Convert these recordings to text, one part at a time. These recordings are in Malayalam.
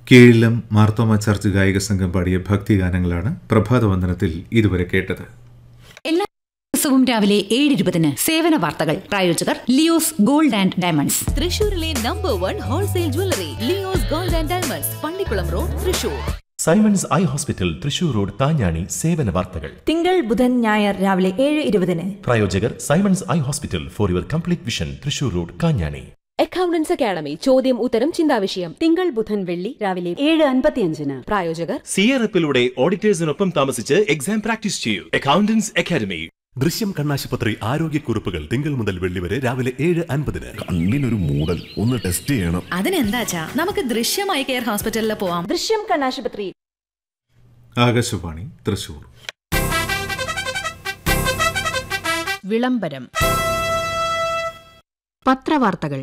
കീഴിലം മാർത്തോമ ചർച്ച് ഗായക സംഘം പാടിയ ഭക്തിഗാനങ്ങളാണ് പ്രഭാതവന്ദനത്തിൽ ഇതുവരെ കേട്ടത് എല്ലാ ദിവസവും രാവിലെ ഏഴ് ഇരുപതിന് സേവന വാർത്തകൾ പ്രായോജകർ ലിയോസ് ഗോൾഡ് ആൻഡ് ഡയമണ്ട്സ് തൃശൂരിലെ number one wholesale jewellery Leo's gold and diamonds Pallikkulam road Thrissur Simons eye hospital Thrissur road Thanjani സേവന വാർത്തകൾ തിങ്കൾ ബുധൻ ഞായർ രാവിലെ ഏഴ് ഇരുപതിന് പ്രായോജകർ Simons eye hospital for your complete vision Thrissur road Kanjani accountants academy ചോദ്യം ഉത്തരം ചിന്താവിഷയം തിങ്കൾ ബുധൻ വെള്ളി രാവിലെ ഏഴ് അൻപത്തിയഞ്ചിന് പ്രായോജകർ സിയറപ്പിലൂടെ ഓഡിറ്റേഴ്സിനൊപ്പം താമസിച്ച് എക്സാം പ്രാക്ടീസ് ചെയ്യൂ അക്കൗണ്ടൻസ് അക്കാദമി ദൃശ്യം കണ്ണാശുപത്രി ആരോഗ്യക്കുറിപ്പുകൾ തിങ്കൾ മുതൽ വെള്ളി വരെ രാവിലെ ഏഴ് അൻപതിന് കണ്ണിനൊരു മൂടൽ ഒന്ന് ടെസ്റ്റ് ചെയ്യണം അതിനെന്താച്ചാ നമുക്ക് ദൃശ്യമായി കെയർ ഹോസ്പിറ്റലിൽ പോവാം ദൃശ്യം കണ്ണാശുപത്രി ആകാശവാണി തൃശൂർ വിളംബരം പത്രവാർത്തകൾ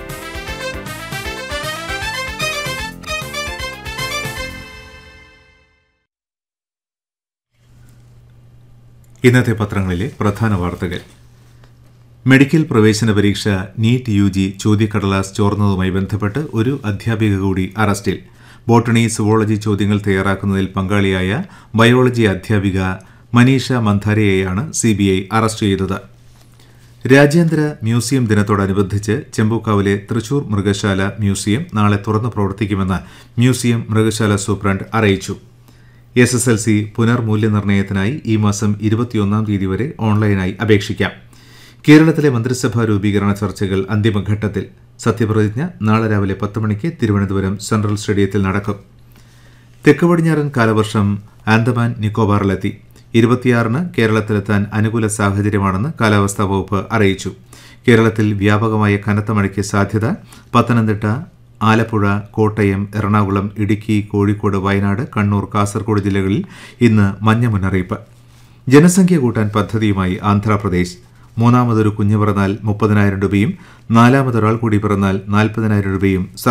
ഇന്നത്തെ പത്രങ്ങളിലെ പ്രധാന വാർത്തകൾ മെഡിക്കൽ പ്രവേശന പരീക്ഷ നീറ്റ് യു ജി ചോദ്യക്കടലാസ് ചോർന്നതുമായി ബന്ധപ്പെട്ട് ഒരു അധ്യാപിക കൂടി അറസ്റ്റിൽ ബോട്ടണി സുവോളജി ചോദ്യങ്ങൾ തയ്യാറാക്കുന്നതിൽ പങ്കാളിയായ ബയോളജി അധ്യാപിക മനീഷ മന്ധാരയെയാണ് സിബിഐ അറസ്റ്റ് ചെയ്തത് രാജ്യാന്തര മ്യൂസിയം ദിനത്തോടനുബന്ധിച്ച് ചെമ്പൂക്കാവിലെ തൃശൂർ മൃഗശാല മ്യൂസിയം നാളെ തുറന്നു പ്രവർത്തിക്കുമെന്ന് മ്യൂസിയം മൃഗശാല സൂപ്രണ്ട് അറിയിച്ചു എസ് എസ് എൽ സി പുനർമൂല്യനിർണ്ണയത്തിനായി ഈ മാസം ഇരുപത്തിയൊന്നാം തീയതി വരെ ഓൺലൈനായി അപേക്ഷിക്കാം കേരളത്തിലെ മന്ത്രിസഭാ രൂപീകരണ ചർച്ചകൾ അന്തിമഘട്ടത്തിൽ സത്യപ്രതിജ്ഞ നാളെ രാവിലെ പത്ത് മണിക്ക് തിരുവനന്തപുരം സെൻട്രൽ സ്റ്റേഡിയത്തിൽ നടക്കും തെക്ക് പടിഞ്ഞാറൻ കാലവർഷം ആൻഡമാൻ നിക്കോബാറിലെത്തി ഇരുപത്തിയാറിന് കേരളത്തിലെത്താൻ അനുകൂല സാഹചര്യമാണെന്ന് കാലാവസ്ഥാ വകുപ്പ് അറിയിച്ചു കേരളത്തിൽ വ്യാപകമായ കനത്ത മഴയ്ക്ക് സാധ്യത പത്തനംതിട്ട ആലപ്പുഴ കോട്ടയം എറണാകുളം ഇടുക്കി കോഴിക്കോട് വയനാട് കണ്ണൂർ കാസർഗോഡ് ജില്ലകളിൽ ഇന്ന് മഞ്ഞ മുന്നറിയിപ്പ് ജനസംഖ്യ കൂട്ടാൻ പദ്ധതിയുമായി ആന്ധ്രാപ്രദേശ് മൂന്നാമതൊരു കുഞ്ഞു പിറന്നാൽ മുപ്പതിനായിരം രൂപയും നാലാമതൊരാൾ കൂടി പിറന്നാൽ നാൽപ്പതിനായിരം രൂപയും